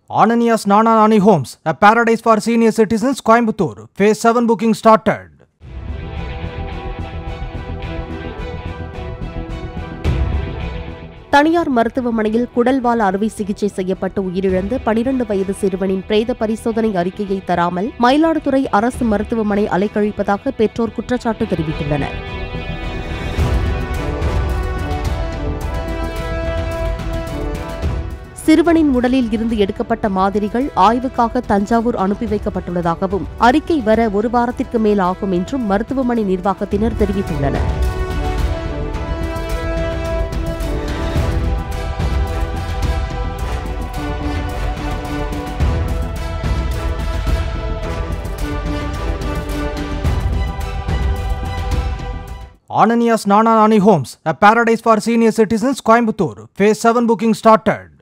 Ananias Nananani Homes, a paradise for senior citizens, Coimbatore. Phase 7 booking started. தனியார் மருத்துவமனையில் குடல்வால் அறுவை சிகிச்சை செய்யப்பட்டு உயிரிழந்த பனிரண்டு வயது சிறுவனின் பிரேத பரிசோதனை அறிக்கையை தராமல் மயிலாடுதுறை அரசு மருத்துவமனை அலைக்கழிப்பதாக பெற்றோர் குற்றச்சாட்டு தெரிவித்துள்ளனர் சிறுவனின் உடலில் இருந்து எடுக்கப்பட்ட மாதிரிகள் ஆய்வுக்காக தஞ்சாவூர் அனுப்பி வைக்கப்பட்டுள்ளதாகவும் அறிக்கை வர ஒரு வாரத்திற்கு மேல் ஆகும் என்றும் மருத்துவமனை நிர்வாகத்தினர் தெரிவித்துள்ளனர் Ananias Nananani Homes, a paradise for senior citizens, Coimbatore. Phase 7 booking started.